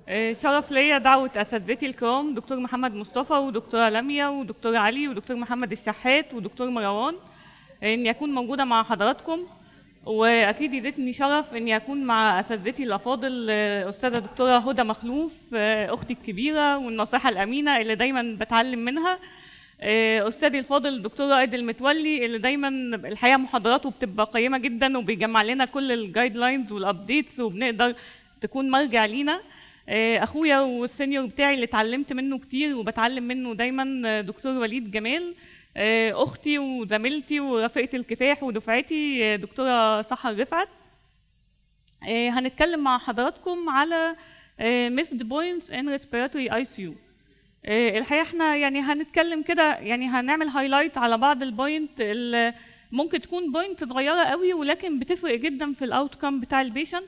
آه، شرف ليا دعوة أساتذتي الكرام دكتور محمد مصطفى ودكتورة لميا ودكتور علي ودكتور محمد الشحات ودكتور مروان آه، إني أكون موجودة مع حضراتكم وأكيد يدتني شرف إني أكون مع أساتذتي الأفاضل آه، أستاذة دكتورة هدى مخلوف آه، أختي الكبيرة والنصيحة الأمينة اللي دايما بتعلم منها آه، أستاذي الفاضل الدكتور رائد المتولي اللي دايما الحقيقة محاضراته بتبقى قيمة جدا وبيجمع لنا كل الجايد لاينز والأبديتس وبنقدر تكون مرجع لينا آه، اخويا والسينيور بتاعي اللي اتعلمت منه كتير وبتعلم منه دايما آه، دكتور وليد جمال آه، اختي وزميلتي ورفيقه الكفاح ودفعتي آه، دكتوره سحر رفعت آه، هنتكلم مع حضراتكم على ميسد بوينتس ان ريسبيراتوري اي سي يو الحقيقه احنا يعني هنتكلم كده يعني هنعمل هايلايت على بعض البوينت اللي ممكن تكون بوينت صغيره قوي ولكن بتفرق جدا في الاوت كام بتاع البيشنت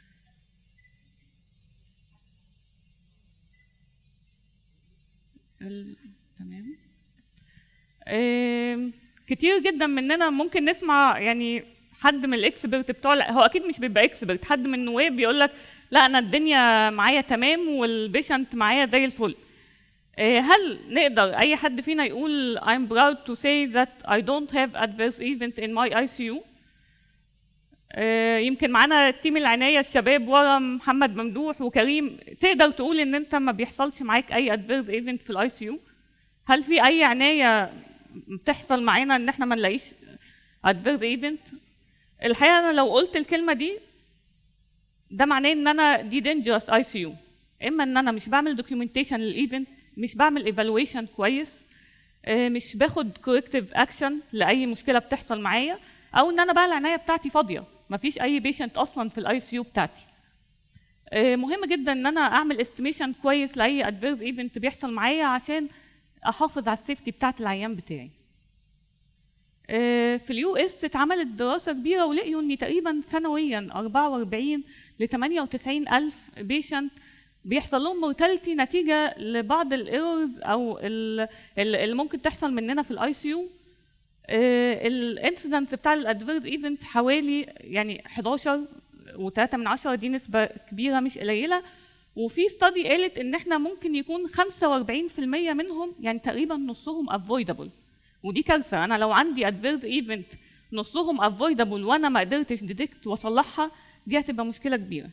ال- تمام آم، كتير جدا مننا ممكن نسمع يعني حد من الاكسبرت بتوع لا هو اكيد مش بيبقى اكسبرت حد من النواب بيقول لك لا انا الدنيا معايا تمام والبيشنت معايا زي الفل آه، هل نقدر اي حد فينا يقول I'm proud to say that I don't have adverse event in my ICU آه، يمكن معانا تيم العناية الشباب ورا محمد ممدوح وكريم تقدر تقول ان انت ما بيحصلش معاك اي ادفيرس ايفنت في الاي سي يو هل في اي عناية بتحصل معانا ان احنا ما نلاقيش ادفيرس ايفنت الحقيقة انا لو قلت الكلمة دي ده معناه ان انا دي دينجرس اي سي يو اما ان انا مش بعمل دوكيومنتيشن للايفنت مش بعمل ايفالويشن كويس آه، مش باخد كوركتيف اكشن لاي مشكله بتحصل معايا او ان انا بقى العنايه بتاعتي فاضيه مفيش اي بيشنت اصلا في الاي سي يو بتاعتي آه، مهم جدا ان انا اعمل استيميشن كويس لاي ادفيرس ايفنت بيحصل معايا عشان احافظ على السيفتي بتاعت العيان بتاعي آه، في اليو اس اتعملت دراسه كبيره ولقيوا ان تقريبا سنويا 44 ل 98 الف بيشنت بيحصل لهم مورتاليتي نتيجه لبعض الايرورز او ال- ال- اللي ممكن تحصل مننا في الاي سي يو الانسيدنت بتاع الادفيرس ايفنت حوالي يعني 11 و3 من عشرة دي نسبة كبيرة مش قليلة وفي ستادي قالت ان احنا ممكن يكون 45% منهم يعني تقريبا نصهم افويدبل ودي كارثة انا لو عندي ادفيرس ايفنت نصهم افويدبل وانا ما قدرتش ديتكت واصلحها دي هتبقى مشكلة كبيرة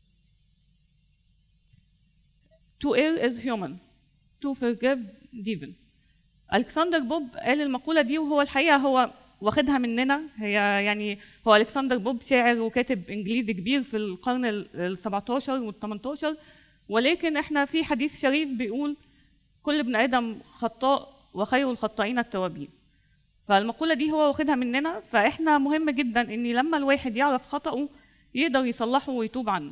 To err is human to forgive divine الكسندر بوب قال المقولة دي وهو الحقيقة هو واخدها مننا هي يعني هو الكسندر بوب شاعر وكاتب انجليزي كبير في القرن ال 17 وال 18 ولكن احنا في حديث شريف بيقول كل ابن ادم خطاء وخير الخطائين التوابين فالمقولة دي هو واخدها مننا فاحنا مهم جدا ان لما الواحد يعرف خطأه يقدر يصلحه ويتوب عنه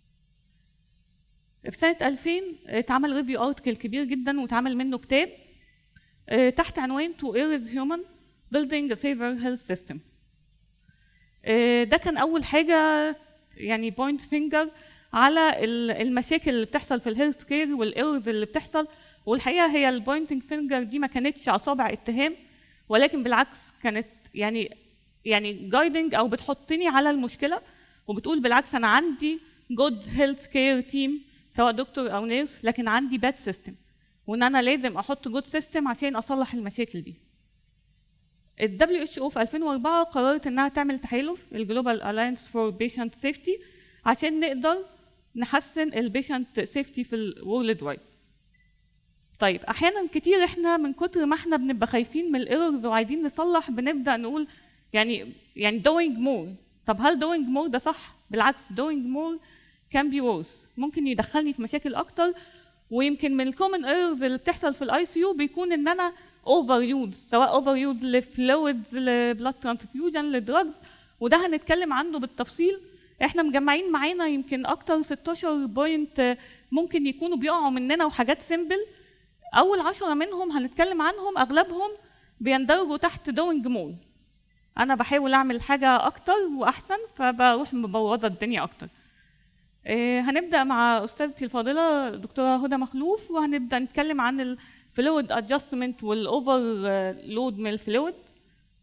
في سنة 2000 اتعمل ريفيو ارتكل كبير جدا واتعمل منه كتاب آه، تحت عنوان To Err is Human Building a Safer Health System آه، ده كان أول حاجة يعني بوينت فينجر على ال- المشاكل اللي بتحصل في الهيلث كير والايرورز اللي بتحصل والحقيقة هي البوينتنج فينجر دي ما كانتش أصابع اتهام ولكن بالعكس كانت يعني يعني جايدنج أو بتحطني على المشكلة وبتقول بالعكس أنا عندي جود هيلث كير تيم سواء دكتور أو نيرس لكن عندي باد سيستم وان انا لازم احط جود سيستم عشان اصلح المشاكل دي ال WHO في 2004 قررت انها تعمل تحالف الجلوبال الاينس فور بيشنت سيفتي عشان نقدر نحسن البيشنت سيفتي في الورلد وايد طيب احيانا كتير احنا من كتر ما احنا بنبقى خايفين من الايرورز وعايزين نصلح بنبدا نقول يعني يعني doing more طب هل doing more ده صح بالعكس doing more can be worse ممكن يدخلني في مشاكل اكتر ويمكن من الكومن ايرورز اللي بتحصل في الاي سي يو بيكون ان انا اوفر يوز سواء اوفر يوز لفلويدز لبلاد ترانسفيوجن لدراجز وده هنتكلم عنه بالتفصيل احنا مجمعين معانا يمكن اكتر 16 بوينت ممكن يكونوا بيقعوا مننا وحاجات سيمبل اول عشرة منهم هنتكلم عنهم اغلبهم بيندرجوا تحت دوينج مور انا بحاول اعمل حاجه اكتر واحسن فبروح مبوظه الدنيا اكتر آه، هنبدا مع استاذتي الفاضله دكتوره هدى مخلوف وهنبدا نتكلم عن الفلويد ادجستمنت والاوفر لود من الفلويد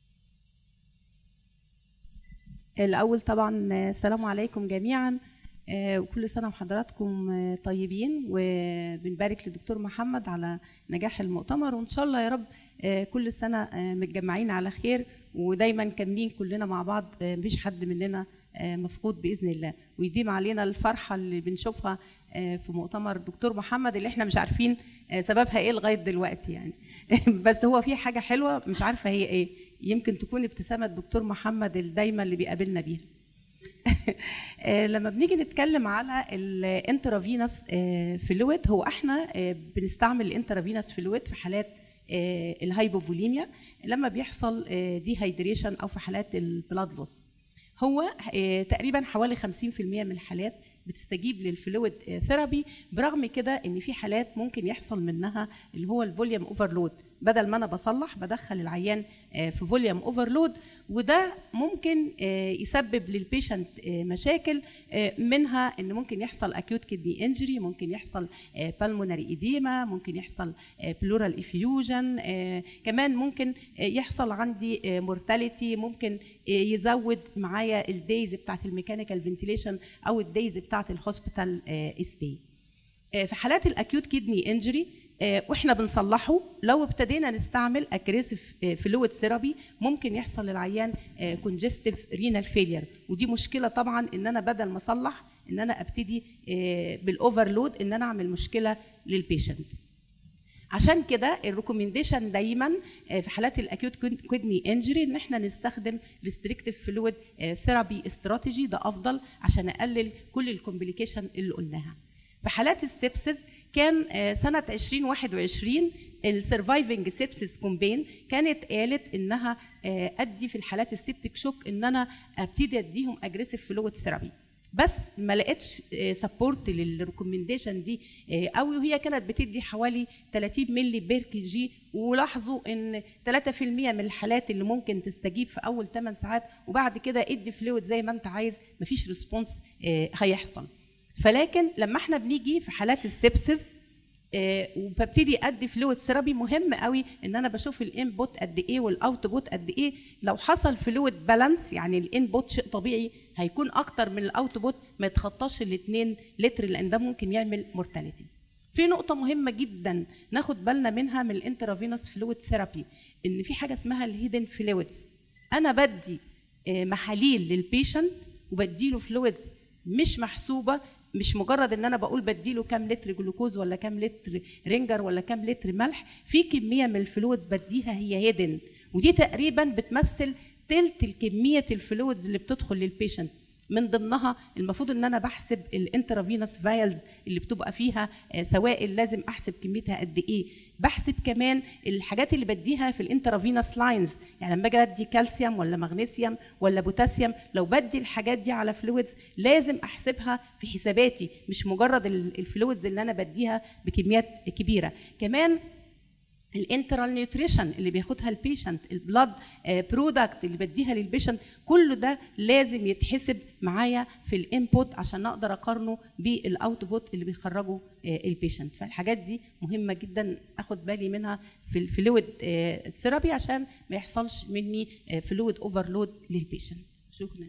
الأول طبعا السلام عليكم جميعا آه، وكل سنة وحضراتكم آه، طيبين وبنبارك للدكتور محمد على نجاح المؤتمر وإن شاء الله يا رب آه، كل سنة آه، متجمعين على خير ودايما كاملين كلنا مع بعض آه، مفيش حد مننا آه، مفقود بإذن الله ويديم علينا الفرحة اللي بنشوفها آه، في مؤتمر الدكتور محمد اللي احنا مش عارفين آه، سببها ايه لغاية دلوقتي يعني بس هو في حاجة حلوة مش عارفة هي ايه يمكن تكون ابتسامة الدكتور محمد الدايمة اللي بيقابلنا بيها آه، لما بنيجي نتكلم على الانترافينوس فلويد هو احنا آه، بنستعمل الانترافينوس فلويد في حالات آه، الهايبوفوليميا لما بيحصل دي هايدريشن او في حالات البلاد لوس هو آه، تقريبا حوالي 50% من الحالات بتستجيب للفلويد ثيرابي برغم كده ان في حالات ممكن يحصل منها اللي هو الفوليوم اوفرلود بدل ما انا بصلح بدخل العيان آه، في فوليوم اوفرلود وده ممكن آه، يسبب للبيشنت آه، مشاكل آه، منها ان ممكن يحصل اكيوت كدني انجري ممكن يحصل بالمونري ايديما ممكن يحصل بلورال افيوجن كمان ممكن آه، يحصل عندي مورتاليتي ممكن آه، يزود معايا الدايز بتاعت الميكانيكال فنتيليشن او الدايز بتاعت الهوسبيتال ستي في حالات الاكيوت كيدني انجري واحنا بنصلحه لو ابتدينا نستعمل اجريسيف فلويد ثيرابي ممكن يحصل للعيان كونجستيف رينال فيلير ودي مشكله طبعا ان انا بدل ما اصلح ان انا ابتدي بالاوفرلود ان انا اعمل مشكله للبيشنت عشان كده الريكومنديشن دايما آه، في حالات الاكيوت كدني انجري ان احنا نستخدم ريستريكتيف فلويد ثيرابي استراتيجي ده افضل عشان اقلل كل الكومبليكيشن اللي قلناها في حالات السبسس كان آه، سنه 2021 السرفايفنج سيبسس كومبين كانت قالت انها آه، ادي في الحالات السيبتيك شوك ان انا ابتدي اديهم اجريسيف فلويد ثيرابي بس ما لقيتش سبورت للريكومنديشن دي آه، قوي وهي كانت بتدي حوالي 30 مللي بير كي جي ولاحظوا ان 3% من الحالات اللي ممكن تستجيب في اول 8 ساعات وبعد كده ادي فلويد زي ما انت عايز مفيش ريسبونس هيحصل فلكن لما احنا بنيجي في حالات السبسس آه، وببتدي ادي فلويد ثيرابي مهم قوي ان انا بشوف الانبوت قد ايه والاوتبوت قد ايه لو حصل فلويد بالانس يعني الانبوت شيء طبيعي هيكون اكتر من الاوتبوت ما يتخطاش ال 2 لتر لان ده ممكن يعمل مورتاليتي في نقطة مهمة جدا ناخد بالنا منها من الانترافينوس فلويد ثيرابي ان في حاجة اسمها الهيدن فلويدز انا بدي آه، محاليل للبيشنت وبديله فلويدز مش محسوبة مش مجرد ان انا بقول بديله كام لتر جلوكوز ولا كام لتر رينجر ولا كام لتر ملح في كميه من الفلويدز بديها هي هيدن ودي تقريبا بتمثل تلت الكميه الفلويدز اللي بتدخل للبيشنت من ضمنها المفروض ان انا بحسب الانترافينوس فايلز اللي بتبقى فيها آه، سوائل لازم احسب كميتها قد ايه بحسب كمان الحاجات اللي بديها في الانترافينوس لاينز يعني لما اجي ادي كالسيوم ولا مغنيسيوم ولا بوتاسيوم لو بدي الحاجات دي على فلويدز لازم احسبها في حساباتي مش مجرد ال- الفلويدز اللي انا بديها بكميات كبيره كمان الانترال نيوتريشن اللي بياخدها البيشنت البلاد برودكت اللي بديها للبيشنت كل ده لازم يتحسب معايا في الانبوت عشان اقدر اقارنه بالاوتبوت اللي بيخرجه البيشنت فالحاجات دي مهمه جدا اخد بالي منها في الفلويد ثيرابي عشان ما يحصلش مني فلويد اوفرلود للبيشنت شكرا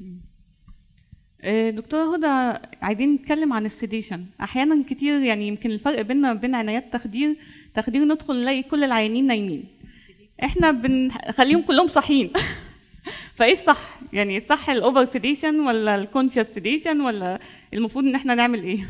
آه، دكتورة هدى عايزين نتكلم عن السيديشن أحيانا كتير يعني يمكن الفرق بيننا وبين عنايات تخدير تخدير ندخل نلاقي كل العيانين نايمين احنا بنخليهم كلهم صاحيين فايه الصح يعني الصح الاوفر سيديشن ولا الكونشس سيديشن ولا المفروض ان احنا نعمل ايه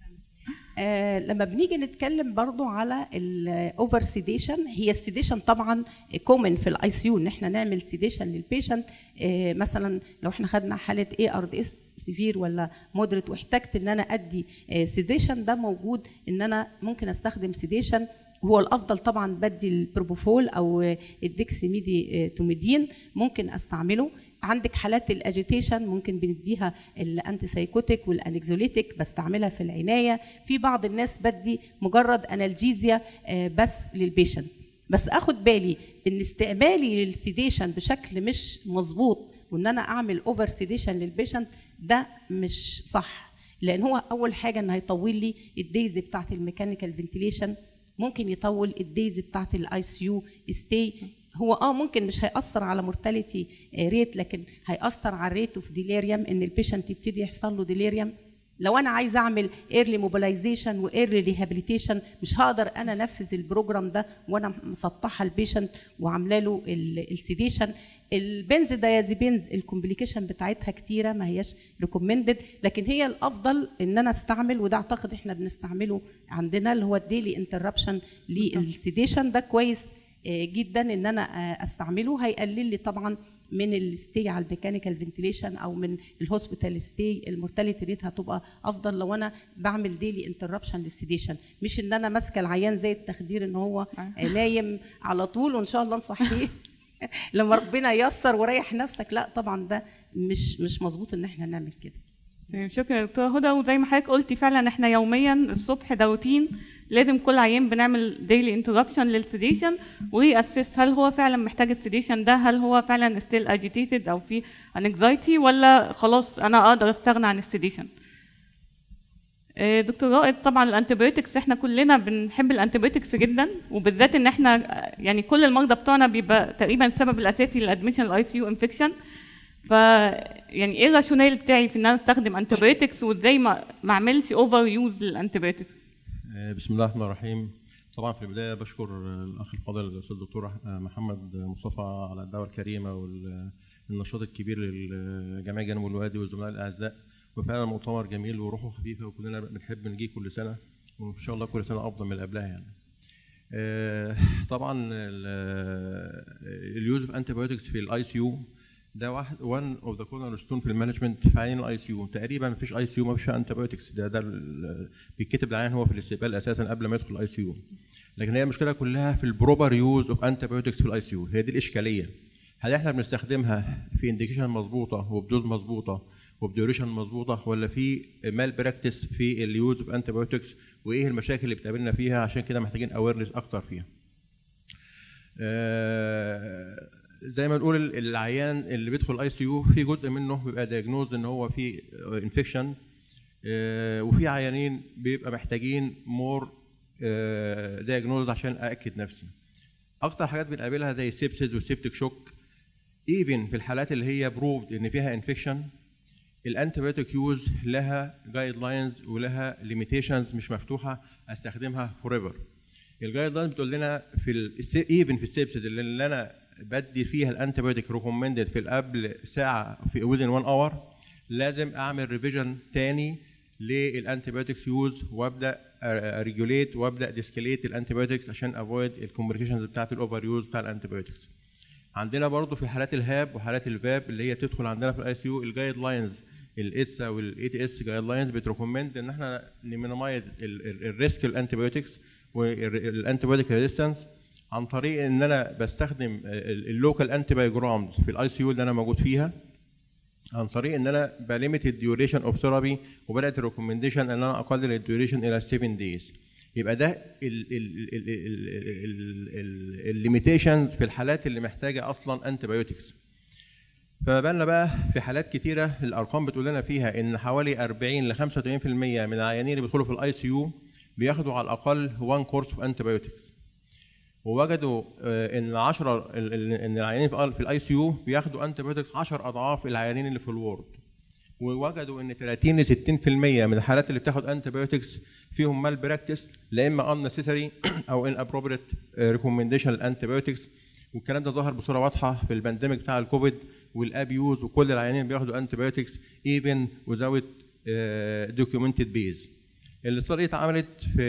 آه لما بنيجي نتكلم برضو على الاوفر سيديشن هي السيديشن طبعا كومن في الاي سي يو ان احنا نعمل سيديشن للبيشنت آه مثلا لو احنا خدنا حاله اي ار دي اس سيفير ولا مودريت واحتجت ان انا ادي آه سيديشن ده موجود ان انا ممكن استخدم سيديشن هو الافضل طبعا بدي البروبوفول او الديكسيميدي توميدين ممكن استعمله عندك حالات الاجيتيشن ممكن بنديها الانتي سايكوتيك والانكزوليتيك بستعملها في العنايه في بعض الناس بدي مجرد انالجيزيا بس للبيشنت بس اخد بالي ان استعمالي للسيديشن بشكل مش مظبوط وان انا اعمل اوفر سيديشن للبيشنت ده مش صح لان هو اول حاجه ان هيطول لي الدايز بتاعت الميكانيكال فنتيليشن ممكن يطول الدايز بتاعت الاي سي يو ستي هو اه ممكن مش هيأثر على مورتاليتي ريت لكن هيأثر على الريت اوف ديليريوم ان البيشنت يبتدي يحصل له ديليريوم لو انا عايز اعمل ايرلي موبيلايزيشن وايرلي ريهابيليتيشن مش هقدر انا انفذ البروجرام ده وانا مسطحه البيشنت وعامله له السيديشن البنز دايازيبينز الكومبليكيشن بتاعتها كتيره ما هياش ريكومندد لكن هي الافضل ان انا استعمل وده اعتقد احنا بنستعمله عندنا اللي هو الديلي انتربشن للسيديشن ده كويس آه، جدا ان انا آه، استعمله هيقلل لي طبعا من الستي على الميكانيكال فنتيليشن او من الهوسبيتال ستي المورتاليتي ريت هتبقى افضل لو انا بعمل ديلي انتربشن للسيديشن مش ان انا ماسكه العيان زي التخدير ان هو آه، نايم على طول وان شاء الله نصحيه لما ربنا ييسر وريح نفسك لا طبعا ده مش مش مظبوط ان احنا نعمل كده تمام، شكرا يا دكتوره هدى وزي ما حضرتك قلتي فعلا احنا يوميا الصبح ده روتين لازم كل عيان بنعمل ديلي انتربشن للسيديشن ويأسس هل هو فعلا محتاج السيديشن ده هل هو فعلا ستيل اجيتيتد او في انكزايتي ولا خلاص انا اقدر استغنى عن السيديشن آه، دكتور رائد طبعا الانتيبيوتكس احنا كلنا بنحب الانتيبيوتكس جدا وبالذات ان احنا آه، يعني كل المرضى بتوعنا بيبقى تقريبا السبب الاساسي للادميشن الاي سي يو انفكشن ف يعني ايه الراشونيل بتاعي في ان انا استخدم انتيبيوتكس وازاي ما ما اعملش اوفر يوز للانتيبيوتكس آه، بسم الله الرحمن الرحيم طبعا في البدايه بشكر آه، الاخ الفاضل الاستاذ الدكتور آه، محمد مصطفى على الدعوه الكريمه والنشاط الكبير لجميع جنوب الوادي والزملاء الاعزاء وفعلا مؤتمر جميل وروحه خفيفه وكلنا بنحب نجي كل سنه وان شاء الله كل سنه افضل من اللي قبلها يعني. آه، طبعا اليوز اوف انتي بايوتكس في الاي سي يو ده واحد وان اوف ذا كورنر ستون في المانجمنت في عيان الاي سي يو تقريبا ما فيش اي سي يو ما فيش انتي بايوتكس ده ده ال- بيتكتب العيان هو في الاستقبال اساسا قبل ما يدخل الاي سي يو لكن هي المشكله كلها في البروبر يوز اوف انتي بايوتكس في الاي سي يو هي دي الاشكاليه هل احنا بنستخدمها في انديكيشن مظبوطه وبدوز مظبوطه وبديوريشن مظبوطه ولا في مال براكتس في اليوز اوف انتي بايوتكس وايه المشاكل اللي بتقابلنا فيها عشان كده محتاجين اويرنس اكتر فيها آه، زي ما نقول ال- العيان اللي بيدخل اي سي يو في جزء منه بيبقى دايجنوز ان هو في انفكشن وفي عيانين بيبقى محتاجين مور دايجنوز عشان ااكد نفسي اكتر حاجات بنقابلها زي السيبسيس والسيبتيك شوك ايفن في الحالات اللي هي بروفد ان فيها انفكشن الانتيبيوتيك يوز لها جايد لاينز ولها ليميتيشنز مش مفتوحه استخدمها فور ايفر الجايد لاين بتقول لنا في ايفن في السيبسيس اللي, اللي انا بدي فيها الانتيبيوتيك ريكومندد في قبل ساعه في within 1 اور لازم اعمل ريفيجن تاني للانتيبيوتكس يوز وابدا ريجوليت وابدا ديسكليت الانتيبيوتكس عشان افويد الكومبليكيشنز بتاعت الاوفر يوز بتاع الانتيبيوتكس عندنا برضو في حالات الهاب وحالات الفاب اللي هي بتدخل عندنا في الاي سي يو الجايد لاينز الاسا والاي تي اس جايد لاينز بتريكومند ان احنا نمينيمايز الريسك الانتيبيوتكس والانتيبيوتيك ريزيستنس عن طريق ان انا بستخدم اللوكال انتي بايوجرامز في الاي سي يو اللي انا موجود فيها عن طريق ان انا بليمت الديوريشن اوف ثيرابي وبدات الريكومنديشن ان انا اقلل الديوريشن الى 7 دايز يبقى ده الليميتيشن في الحالات اللي محتاجه اصلا انتي بايوتكس فما بالنا بقى في حالات كتيره الارقام بتقول لنا فيها ان حوالي 40 ل 85% من العيانين اللي بيدخلوا في الاي سي يو بياخدوا على الاقل 1 كورس اوف انتي بايوتكس ووجدوا آه، ان 10 ال- ال- ان العيانين في في الاي سي يو بياخدوا انتي بايوتكس 10 اضعاف العيانين اللي في الورد ووجدوا ان 30 ل 60% من الحالات اللي بتاخد انتي بايوتكس فيهم مال براكتس لا اما ان نسيسري او ان ابروبريت ريكومنديشن للانتي بايوتكس والكلام ده ظهر بصوره واضحه في البانديميك بتاع الكوفيد والابيوز وكل العيانين بياخدوا انتي بايوتكس ايفن وزاوت دوكيومنتد بيز الاستادي اتعملت في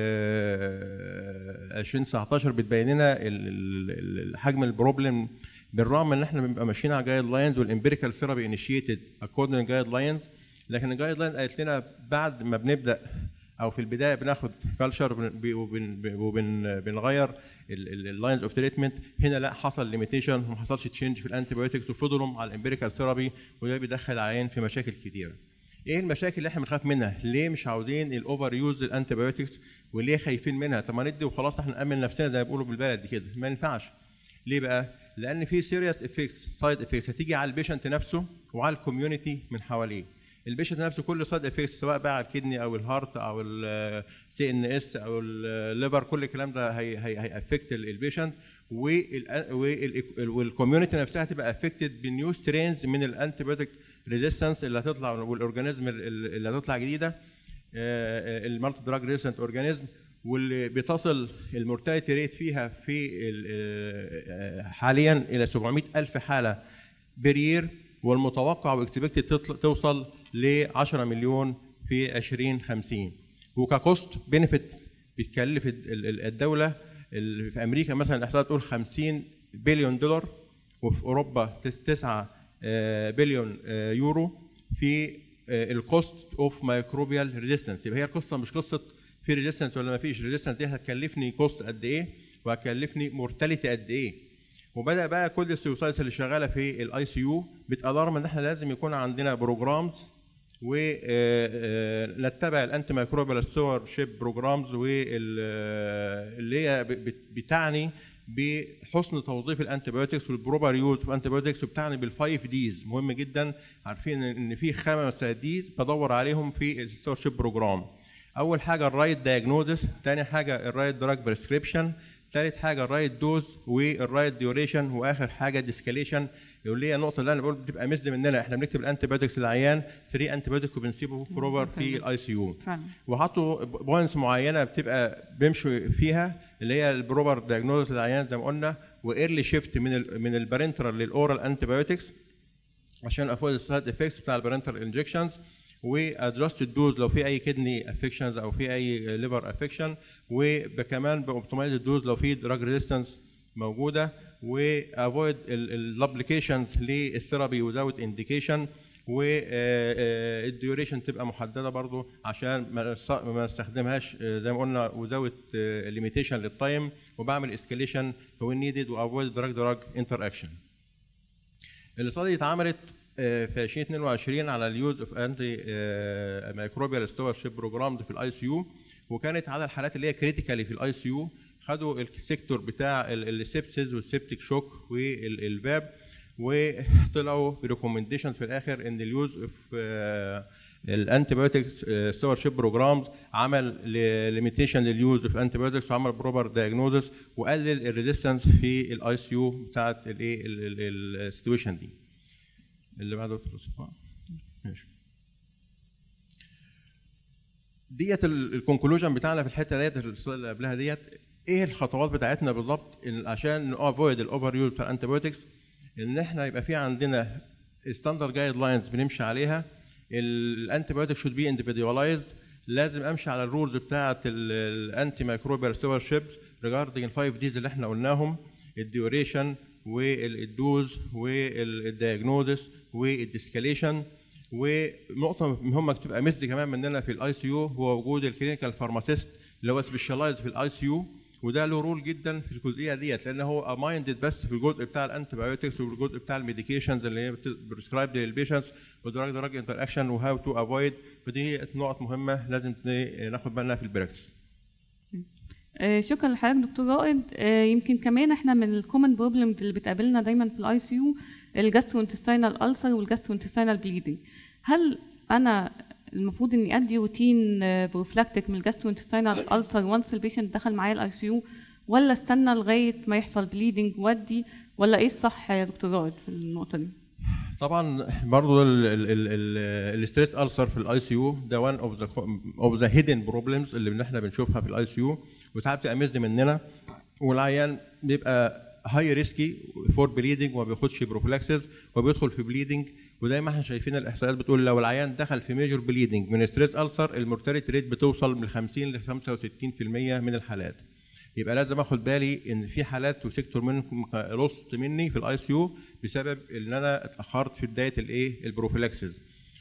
2019 بتبين لنا ال- ال- ال- حجم البروبلم بالرغم ان احنا بنبقى ماشيين على جايد لاينز والامبيريكال ثيرابي انيشيتد اكوردنج جايد لاينز لكن الجايد لاين قالت لنا بعد ما بنبدا او في البدايه بناخد كلتشر وبنغير اللاينز اوف تريتمنت هنا لا حصل ليميتيشن وما حصلش تشينج في الانتي بايوتكس وفضلوا على الامبيريكال ثيرابي وده بيدخل العيان في مشاكل كتيره. ايه المشاكل اللي احنا بنخاف منها؟ ليه مش عاوزين الاوفر يوز للانتي بايوتكس وليه خايفين منها؟ طب ما ندي وخلاص احنا نامن نفسنا زي ما بيقولوا بالبلد كده، ما ينفعش. ليه بقى؟ لان في سيريس افكتس سايد افكتس هتيجي على البيشنت نفسه وعلى الكوميونتي من حواليه. البيشنت نفسه كل سايد افكتس سواء بقى على الكدني او الهارت او السي ان اس او الليفر كل الكلام ده هي هي هيافكت البيشنت والكوميونتي نفسها هتبقى افكتد بنيو سترينز من الانتي بايوتيك ريزيستنس اللي هتطلع والاورجانيزم اللي هتطلع جديده المالتي دراج ريزيستنت اورجانيزم واللي بتصل المورتاليتي ريت فيها في ال- آه، حاليا الى 700 الف حاله برير والمتوقع واكسبكتد توصل ل 10 مليون في 2050 وككوست بينفيت بتكلف ال- ال- الدوله ال- في امريكا مثلا الاحصائيات تقول 50 بليون دولار وفي اوروبا 9 بليون آه، يورو في الكوست اوف مايكروبيال ريزيستنس يبقى هي القصه مش قصه في ريزيستنس ولا ما فيش ريزيستنس دي هتكلفني كوست قد ايه وهتكلفني مورتاليتي قد ايه وبدا بقى كل السيوسايتس اللي شغاله في الاي سي يو بتالارم ان احنا لازم يكون عندنا بروجرامز ونتبع الانتي مايكروبيال ستور شيب بروجرامز واللي هي بت- بتعني بحسن توظيف الانتيبيوتكس والبروبر يوز اوف انتيبيوتكس وبتعني بالفايف ديز مهم جدا عارفين ان في خمس ديز بدور عليهم في الستور شيب بروجرام اول حاجه الرايت دايجنوزس ثاني حاجه الرايت دراج بريسكريبشن ثالث حاجه الرايت دوز والرايت ديوريشن واخر حاجه ديسكاليشن اللي هي النقطه اللي انا بقول بتبقى مزد مننا احنا بنكتب الانتي بايوتكس للعيان 3 انتي بايوتكس وبنسيبه بروفر في الاي سي يو فعلا وحطوا بوينتس معينه بتبقى بيمشوا فيها اللي هي البروبر دايجنوز للعيان زي ما قلنا وايرلي شيفت من ال من البارنترال للاورال انتي بايوتكس عشان افويد السايد افكتس بتاع البارنتال انجكشنز وادجست الدوز لو في اي كدني افكشنز او في اي ليفر افكشن وكمان باوبتمايز الدوز لو في دراج ريزيستنس موجوده وافويد الابلكيشنز للثيرابي وزاوت انديكيشن والديوريشن تبقى محدده برضو عشان ما نس- ما نستخدمهاش آه، زي ما قلنا وزاوت ليميتيشن للتايم وبعمل اسكاليشن وين نيدد وافويد دراج دراج انتر اكشن الاستادي اتعملت آه، في 2022 على اليوز اوف انتي مايكروبيال ستور شيب بروجرامز في الاي سي يو وكانت على الحالات اللي هي كريتيكالي في الاي سي يو خدوا السيكتور بتاع السيبسز والسيبتيك شوك والباب وطلعوا بريكومنديشن في الاخر ان اليوز اوف الانتي بايوتكس ستور شيب بروجرامز عمل ليميتيشن لليوز اوف انتي بايوتكس وعمل بروبر دايجنوزس وقلل الريزيستنس في الاي سي يو بتاعت الايه السيتويشن دي اللي بعده دكتور صفاء ماشي ديت الكونكلوجن بتاعنا في الحته ديت السلايد اللي قبلها ديت ايه الخطوات بتاعتنا بالظبط إن عشان افويد الاوفر يوز بتاع الانتيبيوتكس ان احنا يبقى في عندنا ستاندرد جايد لاينز بنمشي عليها الانتيبيوتك شود بي اندفيدواليزد لازم امشي على الرولز بتاعه الانتي مايكروبيال سيور شيبس ريجاردنج الفايف ديز اللي احنا قلناهم الديوريشن والدوز والدياجنوزس والديسكاليشن ونقطة مهمة تبقى ميزة كمان مننا في الاي سي يو هو وجود الكلينيكال فارماسيست اللي هو سبيشالايز في الاي سي يو وده له رول جدا في الجزئيه ديت لان هو مايندد بس في الجزء بتاع الانتي بايوتكس والجزء بتاع الميديكيشنز اللي هي بريسكرايبد للبيشنتس ودراج دراج انتر اكشن وهاو تو افويد فدي نقط مهمه لازم ناخد بالنا في البراكتس آه، شكرا لحضرتك دكتور رائد آه، يمكن كمان احنا من الكومن بروبلمز اللي بتقابلنا دايما في الاي سي يو الجاسترو انتستينال السر والجاسترو انتستينال بليدنج هل انا المفروض اني ادي روتين بروفلاكتيك من الجاسترو انتستينال السر وانس البيشنت دخل معايا الاي سي يو ولا استنى لغايه ما يحصل بليدنج وادي ولا ايه الصح يا دكتور رائد في النقطه دي؟ طبعا برضه الستريس السر في الاي سي يو ده وان اوف ذا اوف ذا هيدن بروبلمز اللي احنا بنشوفها في الاي سي يو وساعات بتبقى مزن مننا والعيان بيبقى هاي ريسكي فور بليدنج وما بياخدش بروفلاكسز وبيدخل في بليدنج وزي ما احنا شايفين الاحصائيات بتقول لو العيان دخل في ميجور بليدنج من ستريس السر المورتاليتي ريت بتوصل من 50 ل 65% من الحالات يبقى لازم اخد بالي ان في حالات وسيكتور منكم لوست مني في الاي سي يو بسبب ان انا اتاخرت في بدايه الايه البروفيلاكسز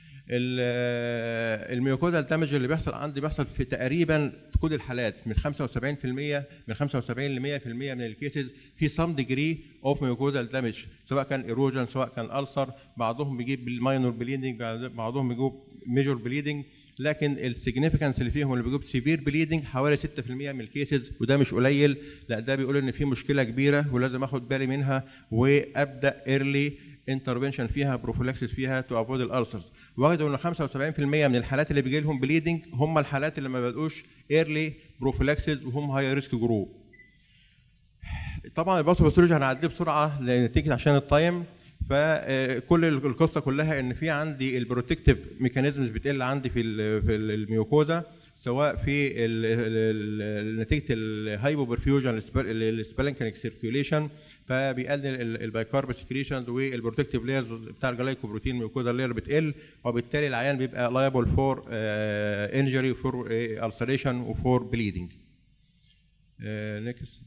الميوكودال دامج اللي بيحصل عندي بيحصل في تقريبا كل الحالات من 75% من 75 ل 100% من الكيسز في سم ديجري اوف ميوكودال دامج سواء كان ايروجن سواء كان السر بعضهم بيجيب ماينور بليدنج بعضهم بيجيب ميجور بليدنج لكن السيجنيفيكانس اللي فيهم اللي بيجيب سيفير بليدنج حوالي 6% من الكيسز وده مش قليل لا ده بيقول ان في مشكله كبيره ولازم اخد بالي منها وابدا ايرلي انترفنشن فيها بروفيلاكسس فيها تو افويد الالسرز وجدوا ان 75% من الحالات اللي بيجي لهم بليدنج هم الحالات اللي ما بدأوش ايرلي بروفيلاكسس وهم هاي ريسك جروب طبعا الباثوباثولوجي هنعديه بسرعه لنتيجه عشان التايم فكل القصه كلها ان في عندي البروتكتيف ميكانيزمز بتقل عندي في ال- في ال- الميوكوزا سواء في ال- ال- ال- نتيجه الهايبو برفيوجن السبلنكنيك سيركيوليشن فبيقلل البايكارب سكريشنز والبروتكتيف لايرز بتاع الجلايكوبروتين ميوكوزا لاير بتقل وبالتالي العيان بيبقى لايبل فور انجري فور السريشن وفور بليدنج نيكست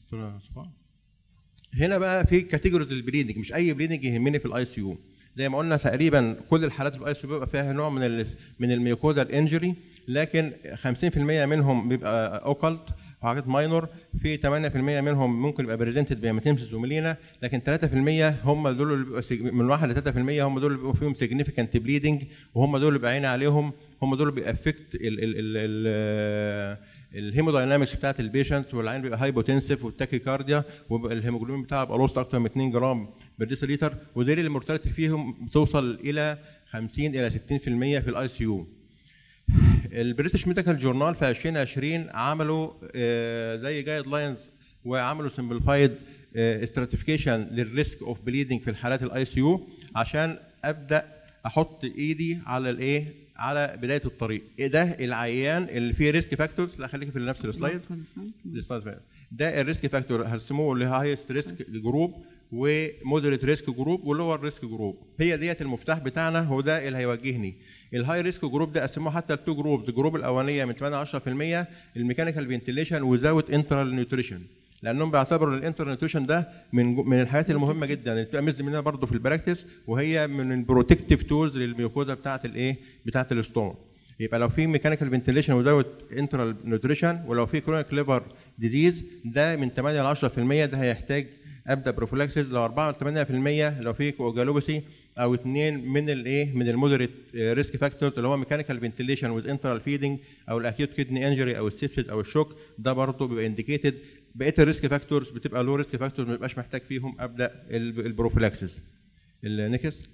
هنا بقى في كاتيجوريز البليدنج مش اي بليدنج يهمني في الاي سي يو زي ما قلنا تقريبا كل الحالات في الاي سي يو بيبقى فيها نوع من ال من الميوكوزا الانجري لكن 50% منهم بيبقى اوكلت وحاجات ماينور في 8% منهم ممكن يبقى بريزنتد بهيماتيمسيس وميلينا لكن 3% هم دول اللي بيبقوا سج- من 1 ل 3% هم دول اللي بيبقوا فيهم سيجنيفيكانت بليدنج وهم دول اللي بعين عليهم هم دول اللي بيأفكت ال ال ال ال الهيموداينامكس بتاعت البيشنت والعين بيبقى هايبوتنسيف والتاكيكارديا ويبقى الهيموجلوبين بتاعه بيبقى لوست اكتر من 2 جرام بالديسيليتر ودول اللي المورتاليتي فيهم بتوصل الى 50 الى 60% في الاي سي يو البريتش ميديكال جورنال في 2020 عملوا آه، زي جايد لاينز وعملوا سمبليفايد استراتيفيكيشن للريسك اوف بليدنج في الحالات الاي سي يو عشان ابدا احط ايدي على الايه على بدايه الطريق إيه ده العيان اللي فيه ريسك فاكتورز لا خليك في نفس السلايد السلايد فعلا. ده الريسك فاكتور هرسموه اللي هايست ريسك جروب ومودريت ريسك جروب ولور ريسك جروب هي ديت المفتاح بتاعنا هو ده اللي هيوجهني الهاي ريسك جروب ده قسموه حتى لتو جروبز الجروب الاولانيه من 8 10% الميكانيكال فنتيليشن وزاوت انترال نيوتريشن لانهم بيعتبروا الانترال نيوتريشن ده من من الحاجات المهمه جدا اللي بتبقى ميزه منها برضه في البراكتس وهي من البروتكتيف تولز للميوكوزا بتاعه الايه بتاعه الاستوم يبقى لو في ميكانيكال فنتيليشن وزاوت انترال نيوتريشن ولو في كرونيك ليفر ديزيز ده من 8 ل 10% ده هيحتاج ابدا بروفلاكسيس لو 4 ل 8% لو في كوجالوبسي او اثنين من الايه من المودريت ريسك فاكتورز اللي هو ميكانيكال فنتيليشن وذ انترال فيدنج او الاكيوت كدني انجري او السيبسيس او الشوك ده برضه بيبقى انديكيتد بقيه الريسك فاكتورز بتبقى لو ريسك فاكتورز ما بيبقاش محتاج فيهم ابدا البروفلاكسيس النكست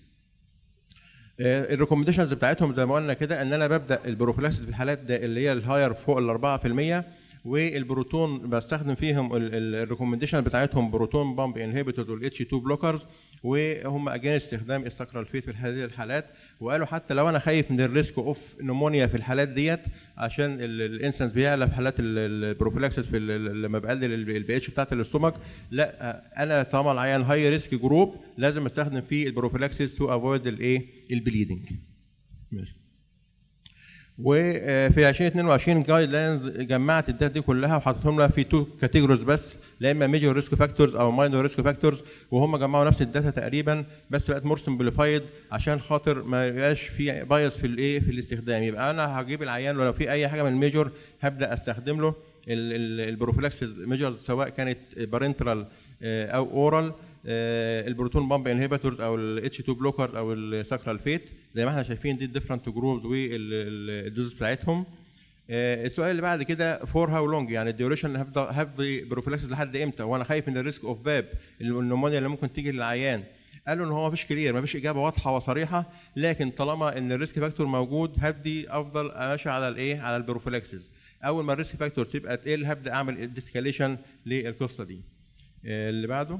الريكومنديشنز بتاعتهم زي ما قلنا كده ان انا ببدا البروفلاكسيس في الحالات ده اللي هي الهاير فوق ال 4% والبروتون بستخدم فيهم الريكومنديشن بتاعتهم بروتون بامب انهبيتور والاتش 2 بلوكرز وهم اجان استخدام السكرال فيت في هذه الحالات وقالوا حتى لو انا خايف من الريسك اوف نمونيا في الحالات ديت عشان الانسنس بيعلى في حالات البروفلاكسس في ال- لما بقلل البي اتش بتاعت الاستومك لا انا طالما العيان هاي ريسك جروب لازم استخدم فيه البروفلاكسس تو افويد الايه البليدنج ماشي وفي 2022 جايد لاينز جمعت الداتا دي كلها وحطيتهم لها في تو كاتيجوريز بس لا اما ميجور ريسك فاكتورز او ماينور ريسك فاكتورز وهم جمعوا نفس الداتا تقريبا بس بقت مور سمبليفايد عشان خاطر ما يبقاش في بايس في الايه في الاستخدام يبقى انا هجيب العيان ولو في اي حاجه من الميجور هبدا استخدم له البروفلاكسز ميجرز سواء كانت بارنترال او اورال البروتون بامب انهبيتورز او الاتش 2 بلوكر او الساكرال فيت زي ما احنا شايفين دي الديفرنت جروبز والدوز بتاعتهم آه، السؤال اللي بعد كده فور هاو لونج يعني الديوريشن هفضل هفضل بروفلاكسس لحد امتى وانا خايف من الريسك اوف باب النمونيا اللي ممكن تيجي للعيان قالوا ان هو مفيش كلير مفيش اجابه واضحه وصريحه لكن طالما ان الريسك فاكتور موجود هبدي افضل ماشي على الايه على البروفلاكسس اول ما الريسك فاكتور تبقى تقل هبدا اعمل ديسكاليشن للقصه دي آه، اللي بعده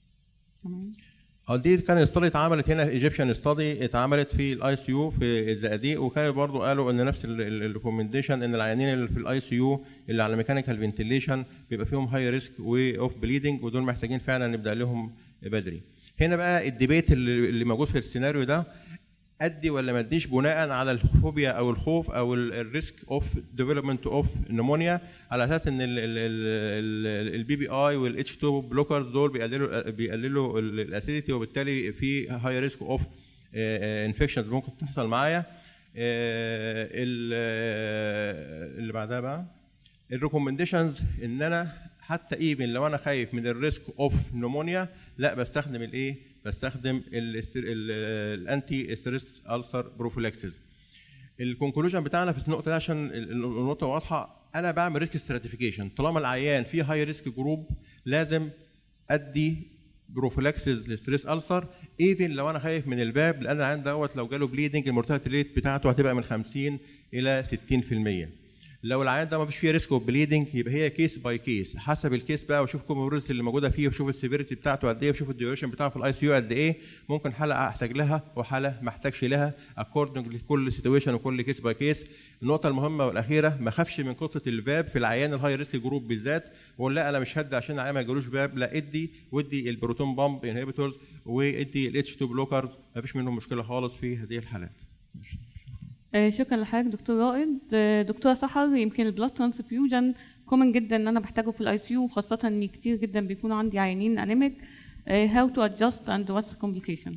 اه دي كان استادي اتعملت هنا ايجيبشن استادي اتعملت في الاي سي يو في الزقازيق وكانوا برضو قالوا ان نفس الريكومنديشن ان العيانين اللي في الاي سي يو اللي على ميكانيكال فنتيليشن بيبقى فيهم هاي ريسك واوف بليدنج ودول محتاجين فعلا نبدا لهم بدري. هنا بقى الديبيت اللي اللي موجود في السيناريو ده ادي ولا ما اديش بناء على الفوبيا او الخوف او الريسك اوف ديفلوبمنت اوف نمونيا على اساس ان البي بي اي والاتش 2 بلوكرز دول بيقللوا بيقللوا الاسيديتي وبالتالي في هاي ريسك اوف انفكشنز ممكن تحصل معايا آه، ال- آه، اللي بعدها بقى الريكومنديشنز ان انا حتى ايفن لو انا خايف من الريسك اوف نمونيا لا بستخدم الايه بستخدم الانتي ستريس السر بروفيلاكسيس الكونكلوجن بتاعنا في النقطه دي عشان ال- ال- النقطه واضحه انا بعمل ريسك ستراتيفيكيشن طالما العيان فيه هاي ريسك جروب لازم ادي بروفيلاكسيس للستريس السر ايفن لو انا خايف من الباب لان العيان دوت لو جاله بليدنج المورتاليتي ريت بتاعته هتبقى من 50 الى 60% لو العيان ده ما فيش فيه ريسك اوف بليدنج يبقى هي كيس باي كيس حسب الكيس بقى وشوف كوموريز اللي موجوده فيه وشوف السيفيريتي بتاعته قد ايه وشوف الديوريشن بتاعه في الاي سي يو قد ايه ممكن حاله احتاج لها وحاله ما احتاجش لها اكوردنج لكل سيتويشن وكل كيس باي كيس النقطه المهمه والاخيره ما خافش من قصه الباب في العيان الهاي ريسك جروب بالذات وقول لا انا مش هدي عشان العيان ما يجيلوش باب لا ادي وادي البروتون بامب انهبيتورز وادي الاتش 2 بلوكرز ما فيش منهم مشكله خالص في هذه الحالات آه، شكرا لحضرتك دكتور رائد آه، دكتوره سحر يمكن البلاد ترانسفيوجن كومن جدا ان انا بحتاجه في الاي سي يو خاصه ان كتير جدا بيكونوا عندي عيانين انيميك هاو تو ادجست اند واتس كومبليكيشن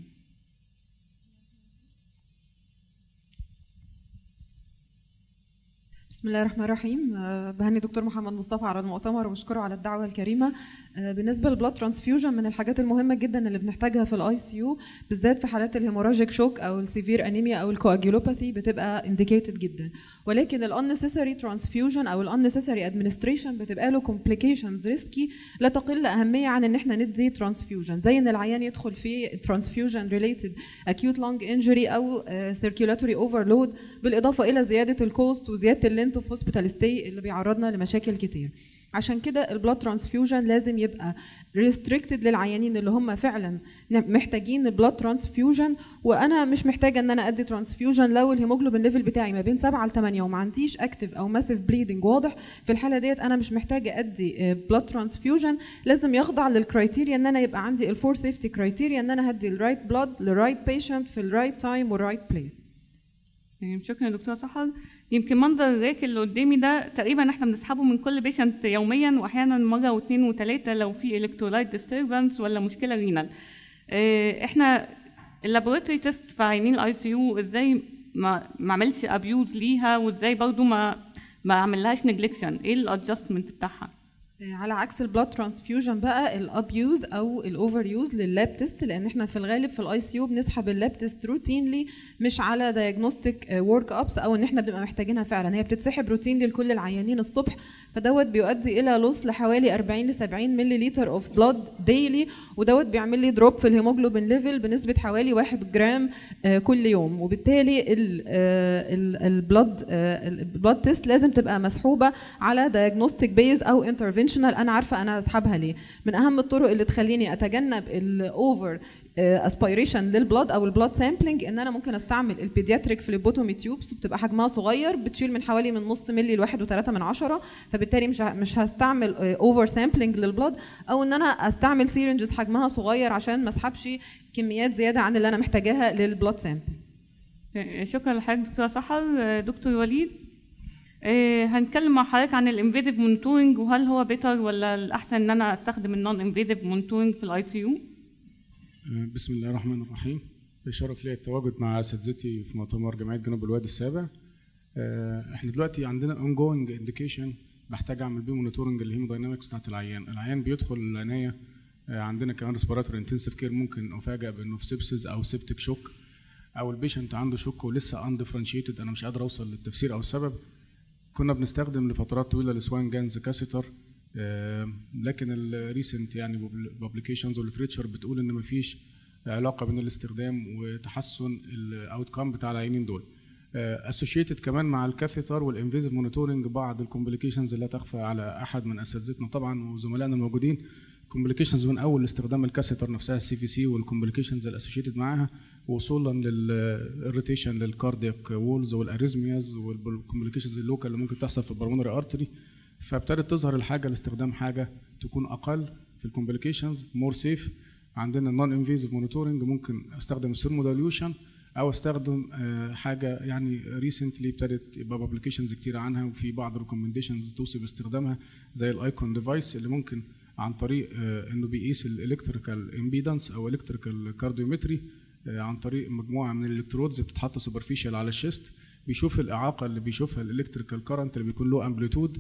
بسم الله الرحمن الرحيم آه، بهني دكتور محمد مصطفى على المؤتمر وبشكره على الدعوه الكريمه آه، بالنسبه للبلاد ترانسفيوجن من الحاجات المهمه جدا اللي بنحتاجها في الاي سي يو بالذات في حالات الهيموراجيك شوك او السيفير انيميا او الكواجيولوباثي بتبقى انديكيتد جدا ولكن الانسيسري ترانسفيوجن او الانسيسري ادمنستريشن بتبقى له كومبليكيشنز ريسكي لا تقل اهميه عن ان احنا ندي ترانسفيوجن زي ان العيان يدخل في ترانسفيوجن ريليتد اكيوت لونج انجري او سيركيولاتوري اوفرلود بالاضافه الى زياده الكوست وزياده اللينث اوف هوسبيتال ستي اللي بيعرضنا لمشاكل كتير عشان كده البلاد ترانسفيوجن لازم يبقى ريستريكتد للعيانين اللي هم فعلا محتاجين البلاد ترانسفيوجن وانا مش محتاجه ان انا ادي ترانسفيوجن لو الهيموجلوبين ليفل بتاعي ما بين 7 ل 8 وما عنديش اكتف او ماسيف بليدنج واضح في الحاله ديت انا مش محتاجه ادي بلاد ترانسفيوجن لازم يخضع للكرايتيريا ان انا يبقى عندي الفور سيفتي كرايتيريا ان انا هدي الرايت بلاد للرايت بيشنت في الرايت تايم والرايت بليس يعني شكرا دكتوره سحر يمكن منظر الريك اللي قدامي ده تقريبا احنا بنسحبه من كل بيشنت يوميا واحيانا مره واثنين وثلاثه لو في الكترولايت ديستربنس ولا مشكله رينال اه، احنا اللابوراتوري تيست في عيانين الاي سي يو ازاي ما ما اعملش ابيوز ليها وازاي برضو ما ما اعملهاش نجلكشن ايه الادجستمنت بتاعها على عكس البلاد ترانسفيوجن بقى الابيوز او الاوفر يوز لللاب تيست لان احنا في الغالب في الاي سي يو بنسحب اللاب تيست روتينلي مش على دايجنوستيك ورك ابس او ان احنا بنبقى محتاجينها فعلا هي بتتسحب روتينلي لكل العيانين الصبح فدوت بيؤدي الى لوس لحوالي 40 ل 70 ملي لتر اوف بلاد ديلي ودوت بيعمل لي دروب في الهيموجلوبين ليفل بنسبه حوالي 1 جرام آه، كل يوم وبالتالي البلاد البلاد تيست لازم تبقى مسحوبه على دايجنوستيك بيز او انترفنشنال انا عارفه انا هسحبها ليه من اهم الطرق اللي تخليني اتجنب الاوفر اسبيريشن للبلاد او البلاد سامبلنج ان انا ممكن استعمل البيدياتريك فليبوتومي تيوبس بتبقى حجمها صغير بتشيل من حوالي من نص ملي لواحد وثلاثة من عشرة فبالتالي مش ه- مش هستعمل اوفر سامبلنج للبلاد او ان انا استعمل سيرنجز حجمها صغير عشان ما اسحبش كميات زياده عن اللي انا محتاجاها للبلاد سامبل اه، شكرا لحضرتك دكتوره سحر اه، دكتور وليد اه، هنتكلم مع حضرتك عن الانفيديف مونتورنج وهل هو بيتر ولا الاحسن ان انا استخدم النون انفيديف مونتورنج في الاي سي يو بسم الله الرحمن الرحيم شرف لي التواجد مع اساتذتي في مؤتمر جمعيه جنوب الوادي السابع آه، احنا دلوقتي عندنا ongoing indication بحتاج اعمل بيه مونيتورنج الهيموداينامكس بتاعت العيان العيان بيدخل العنايه آه، عندنا كمان ريسبيراتوري انتنسيف كير ممكن افاجئ بانه في سيبسز او سيبتك شوك او البيشنت عنده شوك ولسه اندفرنشيتد انا مش قادر اوصل للتفسير او السبب كنا بنستخدم لفترات طويله السوان جانز كاسيتر آه، لكن الريسنت يعني بابليكيشنز والليتريتشر بتقول ان مفيش علاقه بين الاستخدام وتحسن الاوت كام بتاع العينين دول اسوشيتد كمان مع الكاثيتر والانفيزيف مونيتورنج بعض الكومبليكيشنز لا تخفى على احد من اساتذتنا طبعا وزملائنا الموجودين كومبليكيشنز من اول استخدام الكاثيتر نفسها السي في سي والكومبليكيشنز الاسوشيتد معاها وصولا للريتيشن للكاردياك وولز والاريزمياز والكومبليكيشنز اللوكال اللي ممكن تحصل في البلمونري ارتري فابتدت تظهر الحاجه لاستخدام حاجه تكون اقل في الكومبليكيشنز مور سيف عندنا النون انفيزيف مونيتورنج ممكن استخدم السيرموداليوشن او استخدم آه، حاجه يعني ريسنتلي ابتدت يبقى بابليكيشنز كتير عنها وفي بعض الريكومنديشنز توصي باستخدامها زي الايكون ديفايس اللي ممكن عن طريق آه، انه بيقيس الالكتريكال امبيدنس او الكتريكال كارديومتري عن طريق مجموعه من الالكترودز بتتحط سوبرفيشال على الشيست بيشوف الاعاقه اللي بيشوفها الالكتريكال كارنت اللي بيكون له امبليتود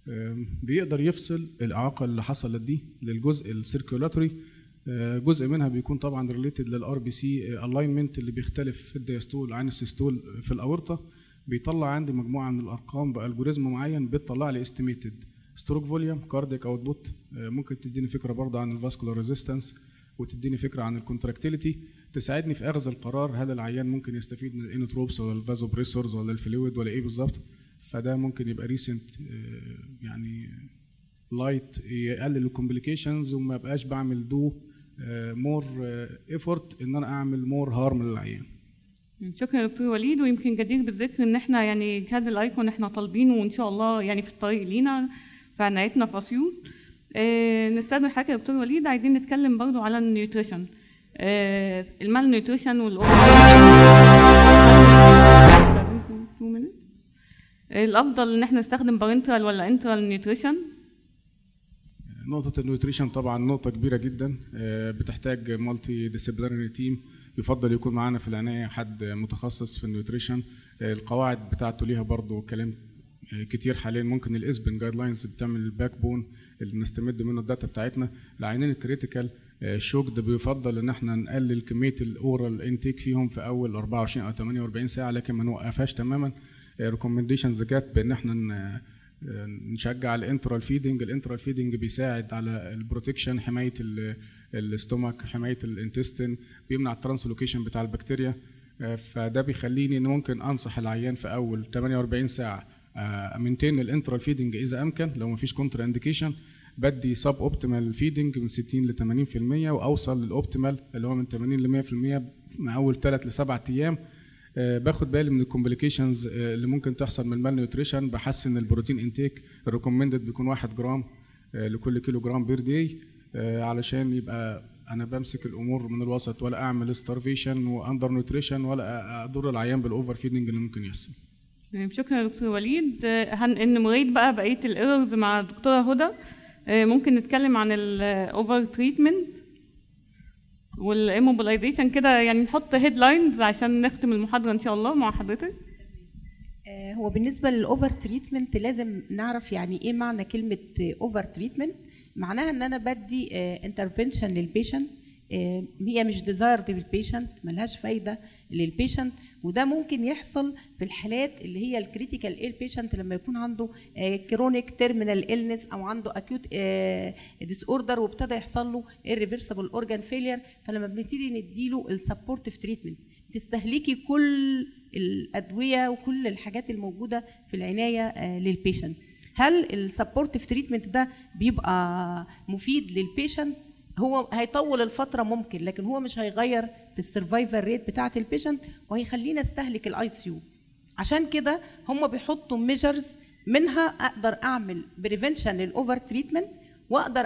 بيقدر يفصل الاعاقه اللي حصلت دي للجزء السيركيولاتوري آه، جزء منها بيكون طبعا ريليتد للار بي سي الاينمنت اللي بيختلف في الدياستول عن السيستول في الاورطه بيطلع عندي مجموعه من الارقام بالجوريزم معين بتطلع لي استيميتد ستروك فوليوم كارديك اوتبوت ممكن تديني فكره برضه عن الفاسكولار ريزيستنس وتديني فكره عن الكونتراكتيليتي تساعدني في اخذ القرار هل العيان ممكن يستفيد من الانوتروبس ولا الفازوبريسورز ولا الفلويد ولا ايه بالظبط فده ممكن يبقى ريسنت يعني لايت يقلل الكومبليكيشنز وما بقاش بعمل دو مور ايفورت ان انا اعمل مور هارم للعيان شكرا يا دكتور وليد ويمكن جدير بالذكر ان احنا يعني جهاز الايكون احنا طالبينه وان شاء الله يعني في الطريق لينا في عنايتنا في اسيوط آه نستخدم حاجه يا دكتور وليد عايزين نتكلم برضو على النيوتريشن آه المال نيوتريشن والاوفر الافضل ان احنا نستخدم بارنترال ولا انترال نيوتريشن نقطة النيوتريشن طبعا نقطة كبيرة جدا آه، بتحتاج مالتي ديسيبلينري تيم يفضل يكون معانا في العناية حد متخصص في النيوتريشن آه، القواعد بتاعته ليها برضو كلام آه، كتير حاليا ممكن الاسبن جايد لاينز بتعمل الباك بون اللي نستمد منه الداتا بتاعتنا العينين الكريتيكال الشوك ده بيفضل ان احنا نقلل كميه الاورال انتيك فيهم في اول 24 او 48 ساعه لكن ما نوقفهاش تماما ريكومنديشنز جت بان احنا ن- نشجع الانترال فيدنج الانترال فيدنج بيساعد على البروتكشن حمايه ال- الاستومك حمايه الانتستين بيمنع الترانسلوكيشن بتاع البكتيريا آه، فده بيخليني ان ممكن انصح العيان في اول 48 ساعه امنتين الانترال فيدنج اذا امكن لو مفيش كونتر انديكيشن بدي سب اوبتيمال فيدنج من 60 ل 80% واوصل للاوبتيمال اللي هو من 80 ل 100% من اول 3 ل 7 ايام آه، باخد بالي من الكومبليكيشنز اللي ممكن تحصل من المال نيوتريشن بحسن البروتين انتيك الريكومندد بيكون 1 جرام آه، لكل كيلو جرام بير داي علشان يبقى انا بمسك الامور من الوسط ولا اعمل ستارفيشن واندر نيوتريشن ولا اضر العيان بالاوفر فيدنج اللي ممكن يحصل تمام، شكرا يا دكتور وليد آه، هنمريت بقى بقيه الايرورز مع الدكتوره هدى آه، ممكن نتكلم عن الاوفر تريتمنت والاموبلايزيشن كده يعني نحط هيدلاينز عشان نختم المحاضره ان شاء الله مع حضرتك آه، هو بالنسبه للاوفر تريتمنت لازم نعرف يعني ايه معنى كلمه اوفر تريتمنت معناها ان انا بدي انترفنشن للبيشنت هي مش ديزايرد للبيشنت ملهاش فايده للبيشنت وده ممكن يحصل في الحالات اللي هي الكريتيكال اير بيشنت لما يكون عنده كرونيك تيرمينال إلنس او عنده اكيوت ديس اوردر وابتدى يحصل له irreversible اورجان فيلير فلما بنبتدي نديله السبورتيف تريتمنت تستهلكي كل الادويه وكل الحاجات الموجوده في العنايه آه، للبيشنت هل السبورتيف تريتمنت ده بيبقى مفيد للبيشنت هو هيطول الفتره ممكن لكن هو مش هيغير في السرفايفل ريت بتاعه البيشنت وهيخلينا استهلك الاي سي يو عشان كده هم بيحطوا ميجرز منها اقدر اعمل بريفنشن للاوفر تريتمنت واقدر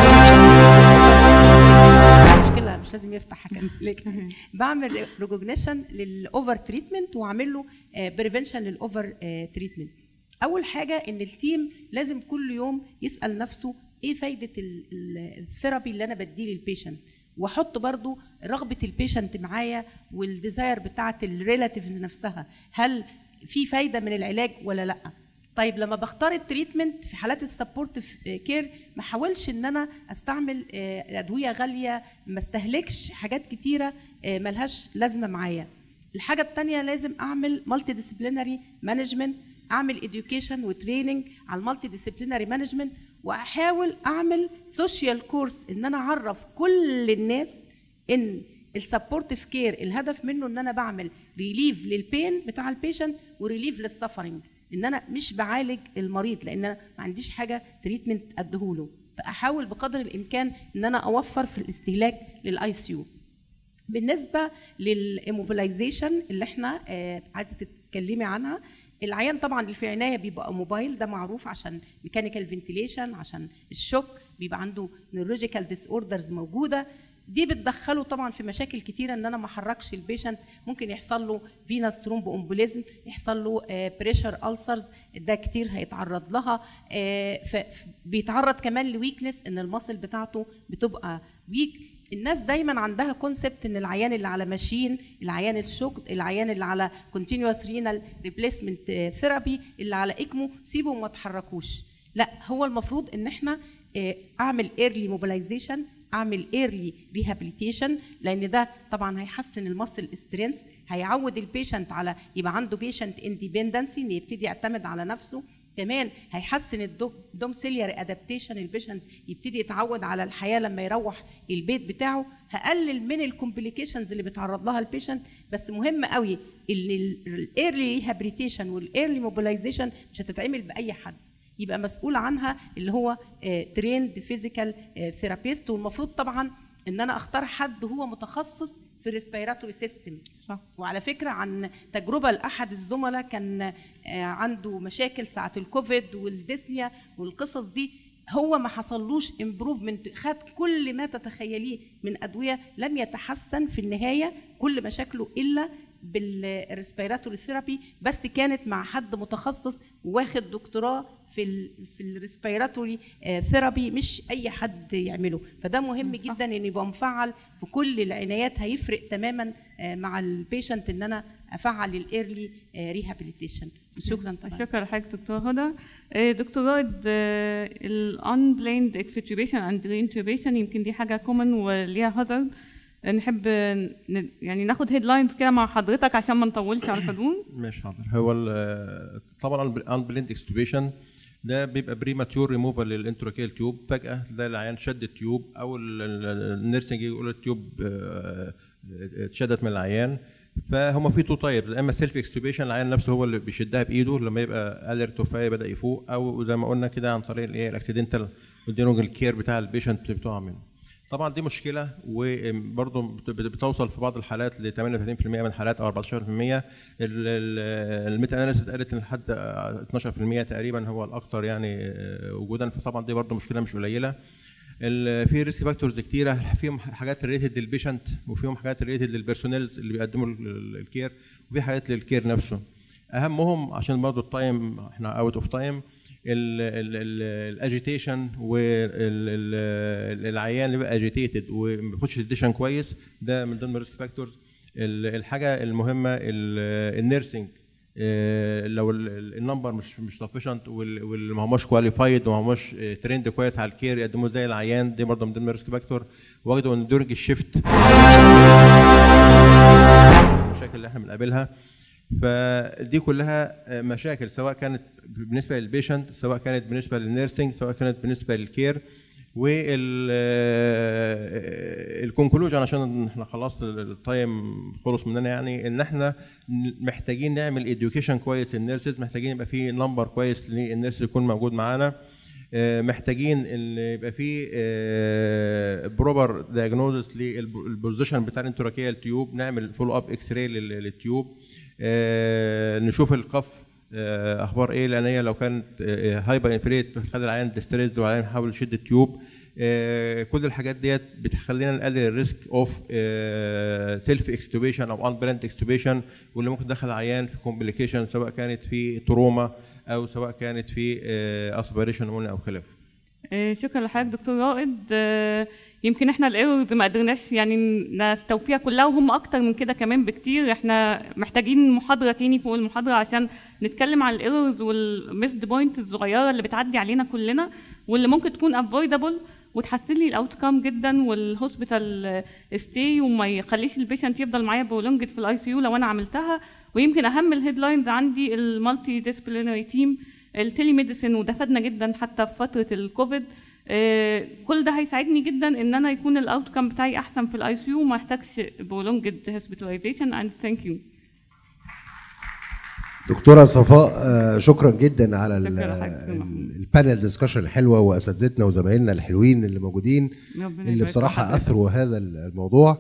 اعمل مشكله مش لازم يفتح كان لك بعمل ريكوجنيشن للاوفر تريتمنت واعمل له بريفنشن للاوفر تريتمنت اول حاجه ان التيم لازم كل يوم يسال نفسه ايه فايده ال- ال- الثيرابي اللي انا بديه للبيشنت واحط برضو رغبه البيشنت معايا والديزاير بتاعه الريلاتيفز نفسها هل في فايده من العلاج ولا لا طيب لما بختار التريتمنت في حالات السبورتيف كير ما احاولش ان انا استعمل آه، ادويه غاليه ما استهلكش حاجات كتيره آه، ملهاش لازمه معايا الحاجه الثانيه لازم اعمل مالتي ديسيبلينري مانجمنت اعمل education وتريننج على المالتي ديسيبلينري مانجمنت واحاول اعمل سوشيال كورس ان انا اعرف كل الناس ان السبورتيف كير الهدف منه ان انا بعمل ريليف للبين بتاع البيشنت وريليف للسفرنج ان انا مش بعالج المريض لان انا ما عنديش حاجه تريتمنت اديهوله فاحاول بقدر الامكان ان انا اوفر في الاستهلاك للاي سي يو بالنسبه للاموبلايزيشن اللي احنا آه، عايزه تتكلمي عنها العيان طبعا اللي في العنايه بيبقى موبايل ده معروف عشان ميكانيكال فنتيليشن عشان الشوك بيبقى عنده نيورولوجيكال ديس اوردرز موجوده دي بتدخله طبعا في مشاكل كتيره ان انا ما احركش البيشنت ممكن يحصل له فينس ثرومبو امبوليزم يحصل له بريشر السرز ده كتير هيتعرض لها آه، ف- بيتعرض كمان لويكنس ان المصل بتاعته بتبقى ويك الناس دايما عندها كونسبت ان العيان اللي على ماشين العيان الشوك العيان اللي على كونتينوس رينال ريبليسمنت ثيرابي اللي على اكمو سيبهم ما تحركوش لا هو المفروض ان احنا آه، اعمل ايرلي موبلايزيشن اعمل ايرلي ريهابيليتيشن لان ده طبعا هيحسن المسل سترينث هيعود البيشنت على يبقى عنده بيشنت اندبندنسي ان يبتدي يعتمد على نفسه كمان هيحسن الدومسيليار ادابتيشن البيشنت يبتدي يتعود على الحياه لما يروح البيت بتاعه هقلل من الكومبليكيشنز اللي بيتعرض لها البيشنت بس مهم قوي ان الايرلي ريهابيليتيشن والايرلي موبيلايزيشن مش هتتعمل باي حد يبقى مسؤول عنها اللي هو تريند فيزيكال ثيرابيست والمفروض طبعا ان انا اختار حد هو متخصص في الريسبيراتوري سيستم صح. وعلى فكره عن تجربه لاحد الزملاء كان آه، عنده مشاكل ساعه الكوفيد والديسنيا والقصص دي هو ما حصلوش امبروفمنت خد كل ما تتخيليه من ادويه لم يتحسن في النهايه كل مشاكله الا بالريسبيراتوري ثيرابي بس كانت مع حد متخصص واخد دكتوراه في ال في الريسبيراتوري ثيرابي مش اي حد يعمله فده مهم جدا ان يبقى مفعل في كل العنايات هيفرق تماما آه، مع البيشنت ان انا افعل الايرلي ريهابيليتيشن شكرا طبعا شكرا لحضرتك دكتور هدى آه، دكتور رائد الانبلايند اكستوبيشن اند رينتوبيشن يمكن دي حاجه كومن وليها هازارد نحب ن- يعني ناخد هيدلاينز كده مع حضرتك عشان ما نطولش على الحضور مش حاضر هو ال- طبعا الانبليند اكستوبيشن ده بيبقى بريماتيور ريموفال للانتروكيال تيوب فجاه ده العيان شد التيوب او ال- ال- النيرسنج يقول التيوب آه، آه، اتشدت من العيان فهم في تو تايبس يا اما سيلف اكستوبيشن العيان نفسه هو اللي بيشدها بايده لما يبقى اليرت وفاي بدا يفوق او زي ما قلنا كده عن طريق الايه الاكسيدنتال الكير بتاع البيشنت بتوع منه طبعا دي مشكله وبرضه بتوصل في بعض الحالات ل 38% من الحالات او 14% ال- ال- الميتا اناليسيس قالت ان لحد 12% تقريبا هو الاكثر يعني آه، وجودا فطبعا دي برضه مشكله مش قليله ال- في ريسك فاكتورز كتيره فيهم حاجات ريليتد للبيشنت وفيهم حاجات ريليتد للبيرسونيلز اللي بيقدموا ال- ال- الكير وفي حاجات للكير نفسه اهمهم عشان برضه التايم احنا اوت اوف تايم الاجيتيشن والعيان اللي بقى اجيتيتد وما بياخدش سيديشن كويس ده من ضمن الريسك فاكتورز الحاجه المهمه النيرسينج لو ال- ال- النمبر مش مش سفيشنت وما هماش كواليفايد وما هماش ترند كويس على الكير يقدموا زي العيان دي برضه من ضمن الريسك فاكتور واخده ان دورنج الشيفت المشاكل اللي احنا بنقابلها فدي كلها مشاكل سواء كانت بالنسبه للبيشنت سواء كانت بالنسبه للنيرسينج سواء كانت بالنسبه للكير وال الكونكلوجن عشان احنا خلاص التايم خلص مننا يعني ان احنا محتاجين نعمل اديوكيشن كويس للنيرسز محتاجين يبقى في نمبر كويس للنيرس يكون موجود معانا آه، محتاجين ان يبقى في بروبر دايجنوزس للبوزيشن بتاع الانتراكيال تيوب نعمل فولو اب اكس راي للتيوب آه، نشوف القف آه، اخبار ايه لان هي لو كانت هايبر انفليت بتخلي العيان ديستريسد والعيان يحاول يشد التيوب آه، كل الحاجات ديت بتخلينا نقلل الريسك اوف سيلف اكستوبيشن او ان بلانت اكستوبيشن واللي ممكن تدخل العيان في كومبليكيشن سواء كانت في تروما او سواء كانت في اسبيريشن او خلافه آه، شكرا لحضرتك دكتور رائد آه، يمكن احنا الايرورز ما قدرناش يعني نستوفيها كلها وهم اكتر من كده كمان بكتير احنا محتاجين محاضره تاني فوق المحاضره عشان نتكلم عن الايرورز والميسد بوينت الصغيره اللي بتعدي علينا كلنا واللي ممكن تكون افويدبل وتحسن لي الاوتكم جدا والهوسبيتال ستي وما يخليش البيشنت يفضل معايا بولونجد في الاي سي يو لو انا عملتها ويمكن اهم الهيدلاينز عندي المالتي ديسبلينري تيم التيلي ميديسن وده فادنا جدا حتى في فتره الكوفيد آه، كل ده هيساعدني جدا ان انا يكون الاوتكم بتاعي احسن في الاي سي يو وما احتاجش بولونجد هوسبيتاليزيشن اند ثانك يو دكتوره صفاء آه، شكرا جدا على ال- شكرا لحضرتك يا محمود. البانل ديسكشن الحلوه واساتذتنا وزمايلنا الحلوين اللي موجودين ربنا اللي يبارك بصراحه لحضرتك. اثروا هذا الموضوع